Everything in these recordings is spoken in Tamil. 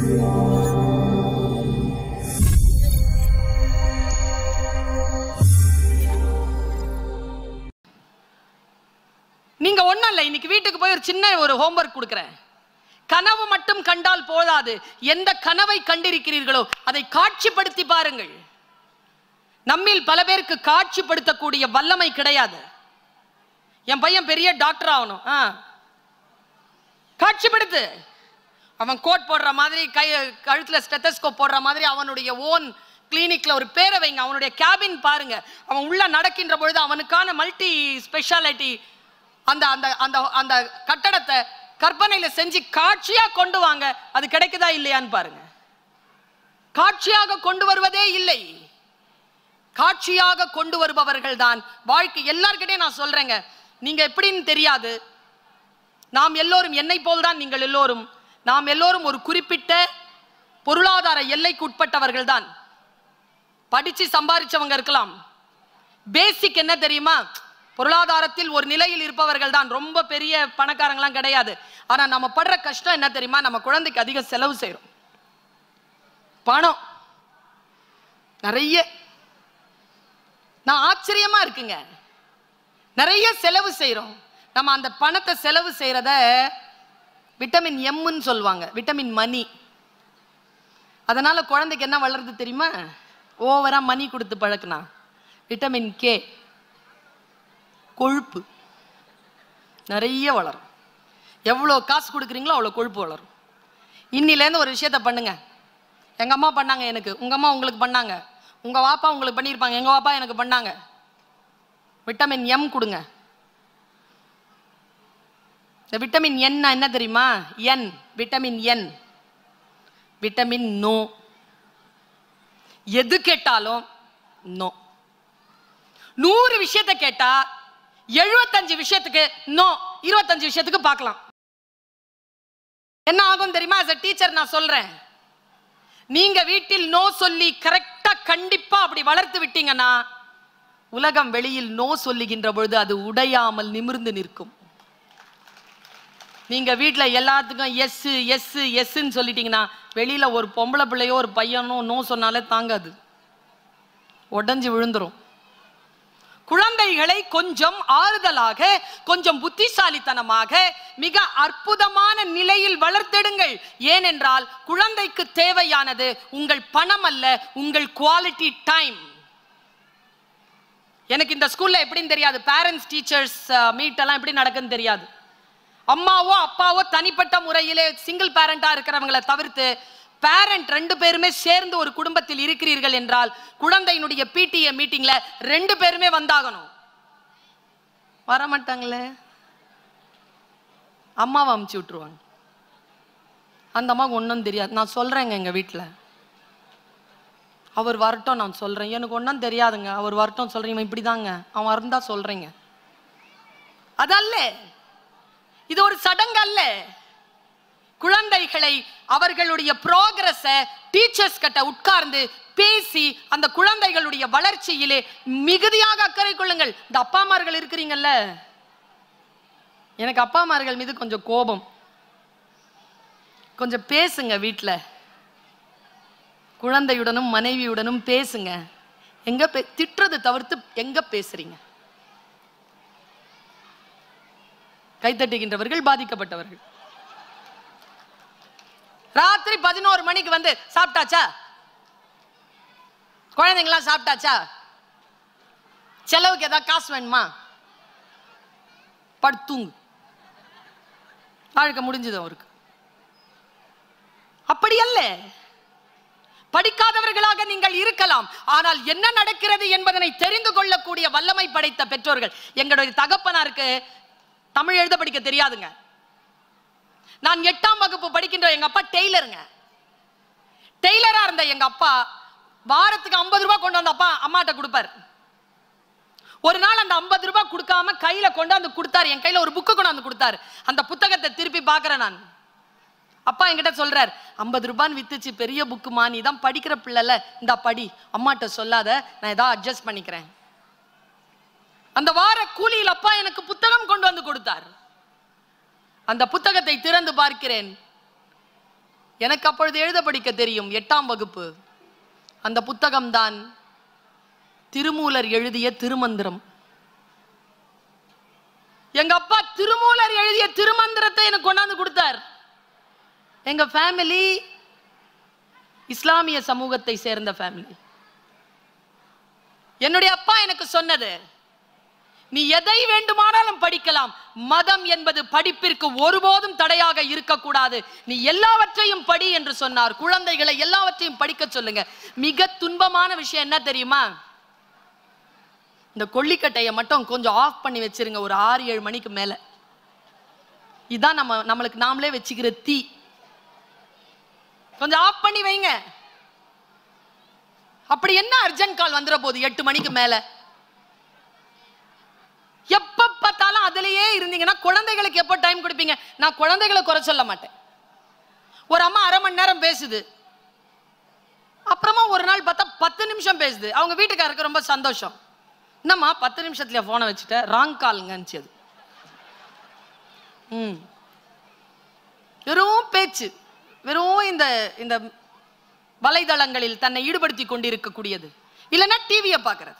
நீங்க ஒண்ணும் இல்ல இன்னைக்கு வீட்டுக்கு போய் ஒரு சின்ன ஒரு ஹோம்ஒர்க் கொடுக்குறேன் கனவு மட்டும் கண்டால் போதாது எந்த கனவை கண்டிருக்கிறீர்களோ அதை காட்சிப்படுத்தி பாருங்கள் நம்மில் பல பேருக்கு காட்சிப்படுத்தக்கூடிய வல்லமை கிடையாது என் பையன் பெரிய டாக்டர் ஆகணும் ஆ காட்சிப்படுத்து அவன் கோட் போடுற மாதிரி கை கழுத்துல ஸ்டெத்தஸ்கோப் போடுற மாதிரி அவனுடைய ஓன் கிளினிக்ல ஒரு பேரை வைங்க அவனுடைய கேபின் பாருங்க அவன் உள்ள நடக்கின்ற பொழுது அவனுக்கான மல்டி ஸ்பெஷாலிட்டி அந்த அந்த அந்த அந்த கட்டடத்தை கற்பனையில செஞ்சு காட்சியா கொண்டு வாங்க அது கிடைக்குதா இல்லையான்னு பாருங்க காட்சியாக கொண்டு வருவதே இல்லை காட்சியாக கொண்டு வருபவர்கள் தான் வாழ்க்கை எல்லார்கிட்டையும் நான் சொல்றேங்க நீங்க எப்படின்னு தெரியாது நாம் எல்லோரும் என்னை போல்தான் நீங்கள் எல்லோரும் நாம் எல்லோரும் ஒரு குறிப்பிட்ட பொருளாதார எல்லைக்கு உட்பட்டவர்கள் தான் படிச்சு சம்பாதிச்சவங்க இருக்கலாம் பேசிக் என்ன தெரியுமா பொருளாதாரத்தில் ஒரு நிலையில் இருப்பவர்கள் தான் ரொம்ப பெரிய பணக்காரங்களாம் கிடையாது ஆனா நம்ம படுற கஷ்டம் என்ன தெரியுமா நம்ம குழந்தைக்கு அதிக செலவு செய்றோம் பணம் நிறைய நான் ஆச்சரியமா இருக்குங்க நிறைய செலவு செய்றோம் நம்ம அந்த பணத்தை செலவு செய்யறத விட்டமின் எம்னு சொல்லுவாங்க விட்டமின் மணி அதனால குழந்தைக்கு என்ன வளருது தெரியுமா ஓவரா மணி கொடுத்து பழக்கினா விட்டமின் கே கொழுப்பு நிறைய வளரும் எவ்வளோ காசு கொடுக்குறீங்களோ அவ்வளோ கொழுப்பு வளரும் இன்னிலேருந்து ஒரு விஷயத்த பண்ணுங்க எங்க அம்மா பண்ணாங்க எனக்கு உங்க அம்மா உங்களுக்கு பண்ணாங்க உங்க வாப்பா உங்களுக்கு பண்ணியிருப்பாங்க எங்க வாப்பா எனக்கு பண்ணாங்க விட்டமின் எம் கொடுங்க இந்த விட்டமின் என் என்ன தெரியுமா N vitamin N vitamin no எது கேட்டாலும் நோ நூறு விஷயத்தை கேட்டா எழுபத்தஞ்சு விஷயத்துக்கு நோ இருபத்தஞ்சு விஷயத்துக்கு பார்க்கலாம் என்ன ஆகும் தெரியுமா as a டீச்சர் நான் சொல்றேன் நீங்க வீட்டில் நோ சொல்லி கரெக்டா கண்டிப்பா அப்படி வளர்த்து விட்டீங்கன்னா உலகம் வெளியில் நோ சொல்லுகின்ற பொழுது அது உடையாமல் நிமிர்ந்து நிற்கும் நீங்க வீட்ல எல்லாத்துக்கும் எஸ் எஸ் எஸ்ன்னு சொல்லிட்டீங்கன்னா வெளியில ஒரு பொம்பளை பிள்ளையோ ஒரு பையனோ நோ சொன்னாலே தாங்காது உடைஞ்சு விழுந்துரும் குழந்தைகளை கொஞ்சம் ஆறுதலாக கொஞ்சம் புத்திசாலித்தனமாக மிக அற்புதமான நிலையில் வளர்த்தெடுங்கள் ஏனென்றால் குழந்தைக்கு தேவையானது உங்கள் பணம் அல்ல உங்கள் குவாலிட்டி டைம் எனக்கு இந்த ஸ்கூல்ல எப்படின்னு தெரியாது பேரண்ட்ஸ் டீச்சர்ஸ் மீட் எல்லாம் எப்படி நடக்குன்னு தெரியாது அம்மாவோ அப்பாவோ தனிப்பட்ட முறையிலே சிங்கிள் பேரண்டா இருக்கிறவங்களை தவிர்த்து பேரண்ட் ரெண்டு பேருமே சேர்ந்து ஒரு குடும்பத்தில் இருக்கிறீர்கள் என்றால் குழந்தையினுடைய பிடிஏ மீட்டிங்ல ரெண்டு பேருமே வந்தாகணும் வரமாட்டாங்களே அம்மாவை அமுச்சு விட்டுருவாங்க அந்த அம்மாவுக்கு ஒன்றும் தெரியாது நான் சொல்றேங்க எங்க வீட்டில் அவர் வரட்டும் நான் சொல்றேன் எனக்கு ஒன்றும் தெரியாதுங்க அவர் வரட்டும் சொல்றீங்க இப்படிதாங்க அவன் இருந்தா சொல்றீங்க அதல்ல இது ஒரு சடங்கு அல்ல குழந்தைகளை அவர்களுடைய ப்ரோக்ரஸ டீச்சர்ஸ் கிட்ட உட்கார்ந்து பேசி அந்த குழந்தைகளுடைய வளர்ச்சியிலே மிகுதியாக அக்கறை கொள்ளுங்கள் இந்த அப்பாமார்கள் இருக்கிறீங்கல்ல எனக்கு அப்பாமார்கள் மீது கொஞ்சம் கோபம் கொஞ்சம் பேசுங்க வீட்டில் குழந்தையுடனும் மனைவியுடனும் பேசுங்க எங்க பே திட்டுறது தவிர்த்து எங்க பேசுறீங்க கைத்தட்டுகின்றவர்கள் பாதிக்கப்பட்டவர்கள் ராத்திரி பதினோரு மணிக்கு வந்து சாப்பிட்டாச்சா குழந்தைங்களாம் சாப்பிட்டாச்சா செலவுக்கு ஏதாவது காசு வேணுமா படுத்துங்க வாழ்க்கை முடிஞ்சது அவருக்கு அப்படி அல்ல படிக்காதவர்களாக நீங்கள் இருக்கலாம் ஆனால் என்ன நடக்கிறது என்பதனை தெரிந்து கொள்ளக்கூடிய வல்லமை படைத்த பெற்றோர்கள் எங்களுடைய தகப்பனாருக்கு தமிழ் எழுத படிக்க தெரியாதுங்க நான் எட்டாம் வகுப்பு படிக்கின்ற எங்க அப்பா டெய்லருங்க டெய்லரா இருந்த எங்க அப்பா வாரத்துக்கு ஐம்பது ரூபாய் கொண்டு வந்து அப்பா அம்மாட்ட கொடுப்பார் ஒரு நாள் அந்த ஐம்பது ரூபாய் கொடுக்காம கையில கொண்டாந்து கொடுத்தாரு என் கையில ஒரு புக்கு கொண்டாந்து கொடுத்தாரு அந்த புத்தகத்தை திருப்பி பார்க்கறேன் நான் அப்பா என்கிட்ட சொல்றார் ஐம்பது ரூபான்னு வித்துச்சு பெரிய புக்குமா நீ தான் படிக்கிற பிள்ளைல இந்த படி அம்மாட்ட சொல்லாத நான் ஏதாவது அட்ஜஸ்ட் பண்ணிக்கிறேன் அந்த வார கூலியில் அப்பா எனக்கு புத்தகம் கொண்டு வந்து கொடுத்தார் அந்த புத்தகத்தை திறந்து பார்க்கிறேன் எனக்கு அப்பொழுது எழுத படிக்க தெரியும் எட்டாம் வகுப்பு அந்த புத்தகம்தான் திருமூலர் எழுதிய திருமந்திரம் எங்க அப்பா திருமூலர் எழுதிய திருமந்திரத்தை எனக்கு கொண்டாந்து கொடுத்தார் எங்க ஃபேமிலி இஸ்லாமிய சமூகத்தை சேர்ந்த ஃபேமிலி என்னுடைய அப்பா எனக்கு சொன்னது நீ எதை வேண்டுமானாலும் படிக்கலாம் மதம் என்பது படிப்பிற்கு ஒருபோதும் தடையாக இருக்கக்கூடாது நீ எல்லாவற்றையும் படி என்று சொன்னார் குழந்தைகளை எல்லாவற்றையும் படிக்க சொல்லுங்க மிக துன்பமான விஷயம் என்ன தெரியுமா இந்த கொல்லிக்கட்டையை மட்டும் கொஞ்சம் ஆஃப் பண்ணி வச்சிருங்க ஒரு ஆறு ஏழு மணிக்கு மேல இதான் நம்ம நம்மளுக்கு நாமளே வச்சுக்கிற தீ கொஞ்சம் ஆஃப் பண்ணி வைங்க அப்படி என்ன அர்ஜென்ட் கால் வந்துட போகுது எட்டு மணிக்கு மேல எப்ப பார்த்தாலும் அதுலயே இருந்தீங்கன்னா குழந்தைகளுக்கு எப்போ டைம் கொடுப்பீங்க நான் குழந்தைகளை குறை சொல்ல மாட்டேன் ஒரு அம்மா அரை மணி நேரம் பேசுது அப்புறமா ஒரு நாள் பார்த்தா பத்து நிமிஷம் பேசுது அவங்க வீட்டுக்காரருக்கு ரொம்ப சந்தோஷம் என்னம்மா பத்து நிமிஷத்துல போனை வச்சுட்ட ராங் காலுங்கன்னு அது ம் வெறும் பேச்சு வெறும் இந்த இந்த வலைதளங்களில் தன்னை ஈடுபடுத்தி கொண்டிருக்கக்கூடியது இல்லைன்னா டிவியை பார்க்கறது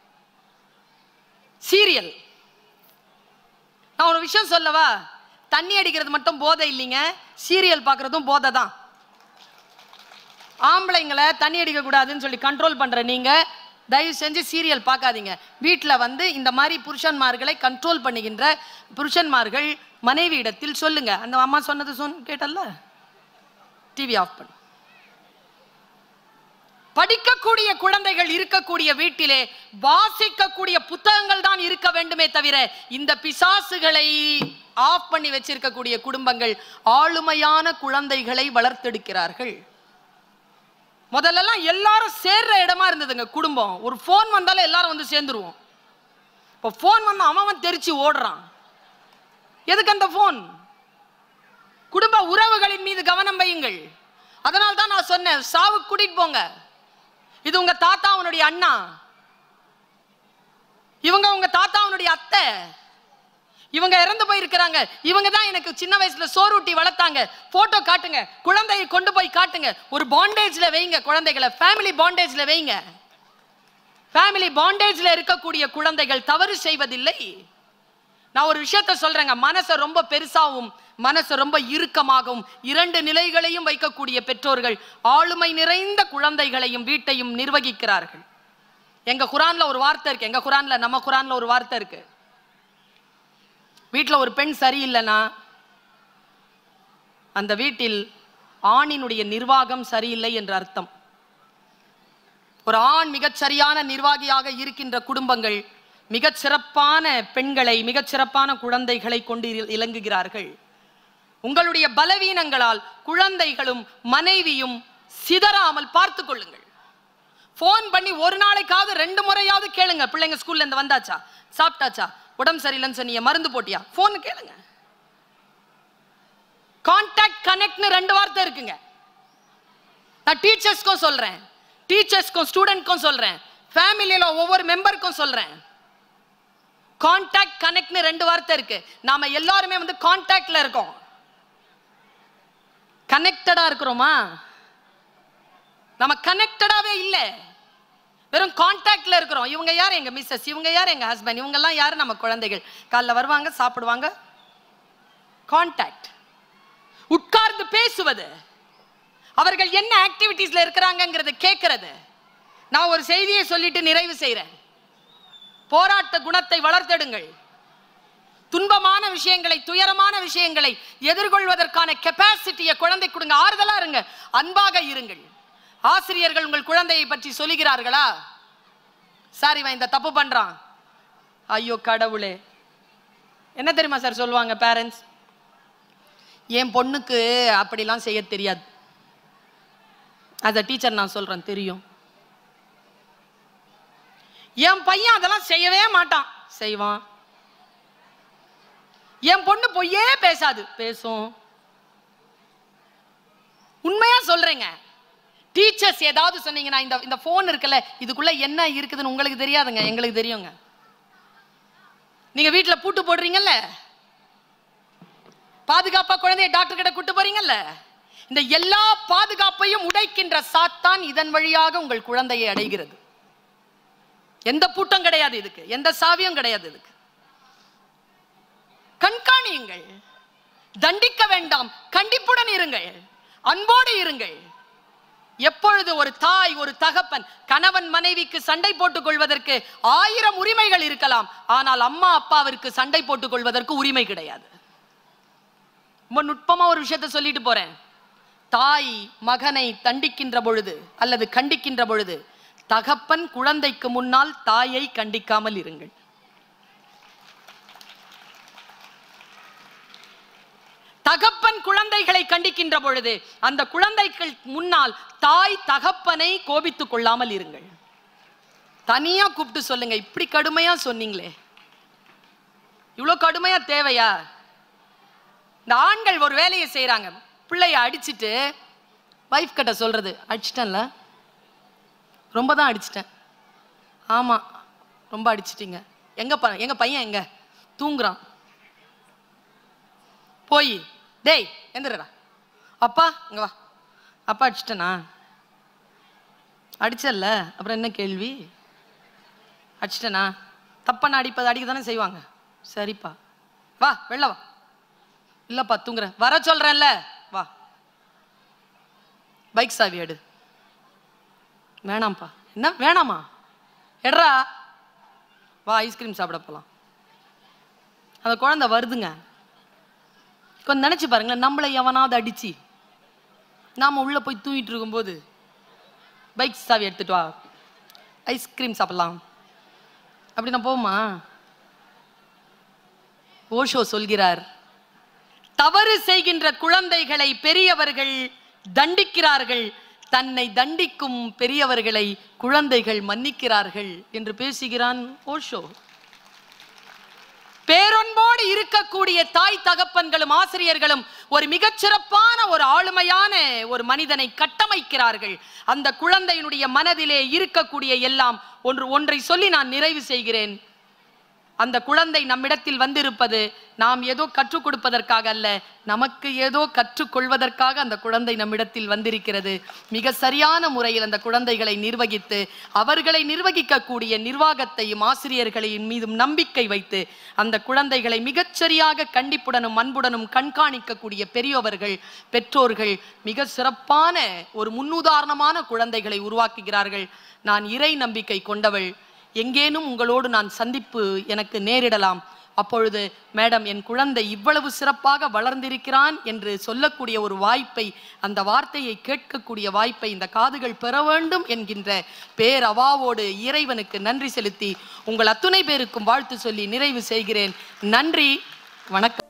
சீரியல் நான் ஒரு விஷயம் சொல்லவா தண்ணி அடிக்கிறது மட்டும் போதை இல்லைங்க சீரியல் பார்க்கறதும் போதை தான் ஆம்பளைங்களை தண்ணி அடிக்க கூடாதுன்னு சொல்லி கண்ட்ரோல் பண்ற நீங்க தயவு செஞ்சு சீரியல் பார்க்காதீங்க வீட்டில் வந்து இந்த மாதிரி புருஷன்மார்களை கண்ட்ரோல் பண்ணுகின்ற புருஷன்மார்கள் மனைவி இடத்தில் சொல்லுங்க அந்த அம்மா சொன்னது சொன் கேட்டல்ல டிவி ஆஃப் பண்ணு படிக்கக்கூடிய குழந்தைகள் இருக்கக்கூடிய வீட்டிலே வாசிக்கக்கூடிய புத்தகங்கள் தான் இருக்க வேண்டுமே தவிர இந்த பிசாசுகளை ஆஃப் பண்ணி வச்சிருக்கக்கூடிய குடும்பங்கள் ஆளுமையான குழந்தைகளை வளர்த்தெடுக்கிறார்கள் முதல்லலாம் எல்லாரும் சேர்ற இடமா இருந்ததுங்க குடும்பம் ஒரு ஃபோன் வந்தாலும் எல்லாரும் வந்து சேர்ந்துருவோம் இப்போ ஃபோன் வந்தா அவன் அவன் தெரிச்சு ஓடுறான் எதுக்கு அந்த ஃபோன் குடும்ப உறவுகளின் மீது கவனம் வையுங்கள் அதனால தான் நான் சொன்னேன் சாவு கூட்டிட்டு போங்க இது உங்க தாத்தா அவனுடைய அண்ணா இவங்க உங்க தாத்தா அவனுடைய அத்தை இவங்க இறந்து போயிருக்கிறாங்க இவங்க தான் எனக்கு சின்ன வயசுல சோறுட்டி வளர்த்தாங்க போட்டோ காட்டுங்க குழந்தையை கொண்டு போய் காட்டுங்க ஒரு பாண்டேஜ்ல வைங்க குழந்தைகளை ஃபேமிலி பாண்டேஜ்ல வைங்க ஃபேமிலி பாண்டேஜ்ல இருக்கக்கூடிய குழந்தைகள் தவறு செய்வதில்லை நான் ஒரு விஷயத்த சொல்றேங்க மனசை ரொம்ப பெருசாவும் மனசை ரொம்ப இறுக்கமாகவும் இரண்டு நிலைகளையும் வைக்கக்கூடிய பெற்றோர்கள் ஆளுமை நிறைந்த குழந்தைகளையும் வீட்டையும் நிர்வகிக்கிறார்கள் எங்க குரான்ல ஒரு வார்த்தை இருக்கு எங்க குரான்ல நம்ம குரான்ல ஒரு வார்த்தை இருக்கு வீட்டில் ஒரு பெண் சரியில்லைன்னா அந்த வீட்டில் ஆணினுடைய நிர்வாகம் சரியில்லை என்று அர்த்தம் ஒரு ஆண் மிகச் சரியான நிர்வாகியாக இருக்கின்ற குடும்பங்கள் மிகச் சிறப்பான பெண்களை மிகச் சிறப்பான குழந்தைகளை கொண்டு இல்- இலங்குகிறார்கள் உங்களுடைய பலவீனங்களால் குழந்தைகளும் மனைவியும் சிதறாமல் பார்த்து கொள்ளுங்கள் ஃபோன் பண்ணி ஒரு நாளைக்காவது ரெண்டு முறையாவது கேளுங்க பிள்ளைங்க ஸ்கூல்ல இருந்து வந்தாச்சா சாப்பிட்டாச்சா உடம்பு சரியில்லைன்னு சொன்னீங்க மருந்து போட்டியா ஃபோன் கேளுங்க கான்டாக்ட் கனெக்ட்னு ரெண்டு வார்த்தை இருக்குங்க நான் டீச்சர்ஸ்க்கும் சொல்றேன் டீச்சர்ஸ்க்கும் ஸ்டூடெண்ட்க்கும் சொல்றேன் ஃபேமிலியில ஒவ்வொரு மெம்பருக்கும் சொல்றேன் கான்டாக்ட் கனெக்ட்னு ரெண்டு வார்த்தை இருக்கு நாம எல்லாருமே வந்து கான்டாக்ட்ல இருக்கோம் கனெக்டடா இருக்கிறோமா நம்ம கனெக்டடாவே இல்ல வெறும் கான்டாக்ட்ல இருக்கிறோம் இவங்க யார் எங்க மிஸ்ஸஸ் இவங்க யார் எங்க ஹஸ்பண்ட் இவங்க எல்லாம் யாரு நம்ம குழந்தைகள் காலைல வருவாங்க சாப்பிடுவாங்க கான்டாக்ட் உட்கார்ந்து பேசுவது அவர்கள் என்ன ஆக்டிவிட்டீஸ்ல இருக்கிறாங்கங்கிறத கேட்கறது நான் ஒரு செய்தியை சொல்லிட்டு நிறைவு செய்றேன் போராட்ட குணத்தை வளர்த்தெடுங்கள் துன்பமான விஷயங்களை துயரமான விஷயங்களை எதிர்கொள்வதற்கான கெப்பாசிட்டியை குழந்தை கொடுங்க ஆறுதலா இருங்க அன்பாக இருங்கள் ஆசிரியர்கள் உங்கள் குழந்தையை பற்றி சொல்லுகிறார்களா சார் இவன் இந்த தப்பு பண்றான் ஐயோ கடவுளே என்ன தெரியுமா சார் சொல்லுவாங்க பேரண்ட்ஸ் என் பொண்ணுக்கு அப்படிலாம் செய்ய தெரியாது as a டீச்சர் நான் சொல்றேன் தெரியும் என் பையன் அதெல்லாம் செய்யவே மாட்டான் செய்வான் என் பொண்ணு பொய்யே பேசாது பேசும் உண்மையா சொல்றேங்க டீச்சர்ஸ் ஏதாவது சொன்னீங்கன்னா இந்த இந்த ஃபோன் இருக்குல்ல இதுக்குள்ள என்ன இருக்குதுன்னு உங்களுக்கு தெரியாதுங்க எங்களுக்கு தெரியுங்க நீங்க வீட்ல பூட்டு போடுறீங்கல்ல பாதுகாப்பா குழந்தைய டாக்டர் கிட்ட கூட்டு போறீங்கல்ல இந்த எல்லா பாதுகாப்பையும் உடைக்கின்ற சாத்தான் இதன் வழியாக உங்கள் குழந்தையை அடைகிறது எந்த பூட்டம் கிடையாது இதுக்கு எந்த சாவியும் கிடையாது இதுக்கு கண்காணியுங்கள் தண்டிக்க வேண்டாம் கண்டிப்புடன் இருங்கள் அன்போடு இருங்கள் எப்பொழுது ஒரு தாய் ஒரு தகப்பன் கணவன் மனைவிக்கு சண்டை போட்டுக் கொள்வதற்கு ஆயிரம் உரிமைகள் இருக்கலாம் ஆனால் அம்மா அப்பாவிற்கு சண்டை போட்டுக் கொள்வதற்கு உரிமை கிடையாது ரொம்ப நுட்பமா ஒரு விஷயத்தை சொல்லிட்டு போறேன் தாய் மகனை தண்டிக்கின்ற பொழுது அல்லது கண்டிக்கின்ற பொழுது தகப்பன் குழந்தைக்கு முன்னால் தாயை கண்டிக்காமல் இருங்கள் தகப்பன் குழந்தைகளை கண்டிக்கின்ற பொழுது அந்த குழந்தைகள் முன்னால் தாய் தகப்பனை கோபித்துக் கொள்ளாமல் இருங்கள் தனியா கூப்பிட்டு சொல்லுங்க இப்படி கடுமையா சொன்னீங்களே இவ்வளவு கடுமையா தேவையா இந்த ஆண்கள் ஒரு வேலையை செய்றாங்க பிள்ளைய அடிச்சிட்டு வைஃப் கிட்ட சொல்றது அடிச்சிட்டேன்ல ரொம்ப தான் அடிச்சிட்டேன் ஆமா ரொம்ப அடிச்சிட்டீங்க எங்க ப எங்க பையன் எங்க தூங்குறான் போய் டேய் எந்திரடா அப்பா இங்க வா அப்பா அடிச்சிட்டனா அடிச்சல்ல அப்புறம் என்ன கேள்வி அடிச்சிட்டனா தப்பா நான் அடிப்பது அடிக்க தானே செய்வாங்க சரிப்பா வா வெளில வா இல்லப்பா தூங்குறேன் வர சொல்றேன்ல வா பைக் சாவி எடு வேணாம்ப்பா என்ன வேணாமா எடுறா வா ஐஸ்கிரீம் சாப்பிட போலாம் அந்த குழந்தை வருதுங்க கொஞ்சம் நினைச்சு பாருங்களேன் நம்மளை எவனாவது அடிச்சு நாம உள்ள போய் தூங்கிட்டு இருக்கும்போது பைக் சாவி எடுத்துட்டு வா ஐஸ்கிரீம் சாப்பிடலாம் அப்படி நான் போமா ஓஷோ சொல்கிறார் தவறு செய்கின்ற குழந்தைகளை பெரியவர்கள் தண்டிக்கிறார்கள் தன்னை தண்டிக்கும் பெரியவர்களை குழந்தைகள் மன்னிக்கிறார்கள் என்று பேசுகிறான் ஓஷோ பேரொன்போடு இருக்கக்கூடிய தாய் தகப்பன்களும் ஆசிரியர்களும் ஒரு மிகச்சிறப்பான ஒரு ஆளுமையான ஒரு மனிதனை கட்டமைக்கிறார்கள் அந்த குழந்தையினுடைய மனதிலே இருக்கக்கூடிய எல்லாம் ஒன்று ஒன்றை சொல்லி நான் நிறைவு செய்கிறேன் அந்த குழந்தை நம்மிடத்தில் வந்திருப்பது நாம் ஏதோ கற்றுக் கொடுப்பதற்காக அல்ல நமக்கு ஏதோ கற்றுக்கொள்வதற்காக அந்த குழந்தை நம்மிடத்தில் வந்திருக்கிறது மிக சரியான முறையில் அந்த குழந்தைகளை நிர்வகித்து அவர்களை நிர்வகிக்கக்கூடிய நிர்வாகத்தையும் ஆசிரியர்களையும் மீதும் நம்பிக்கை வைத்து அந்த குழந்தைகளை மிகச்சரியாக கண்டிப்புடனும் அன்புடனும் கண்காணிக்கக்கூடிய பெரியவர்கள் பெற்றோர்கள் மிக சிறப்பான ஒரு முன்னுதாரணமான குழந்தைகளை உருவாக்குகிறார்கள் நான் இறை நம்பிக்கை கொண்டவள் எங்கேனும் உங்களோடு நான் சந்திப்பு எனக்கு நேரிடலாம் அப்பொழுது மேடம் என் குழந்தை இவ்வளவு சிறப்பாக வளர்ந்திருக்கிறான் என்று சொல்லக்கூடிய ஒரு வாய்ப்பை அந்த வார்த்தையை கேட்கக்கூடிய வாய்ப்பை இந்த காதுகள் பெற வேண்டும் என்கின்ற பேரவாவோடு இறைவனுக்கு நன்றி செலுத்தி உங்கள் அத்துணை பேருக்கும் வாழ்த்து சொல்லி நிறைவு செய்கிறேன் நன்றி வணக்கம்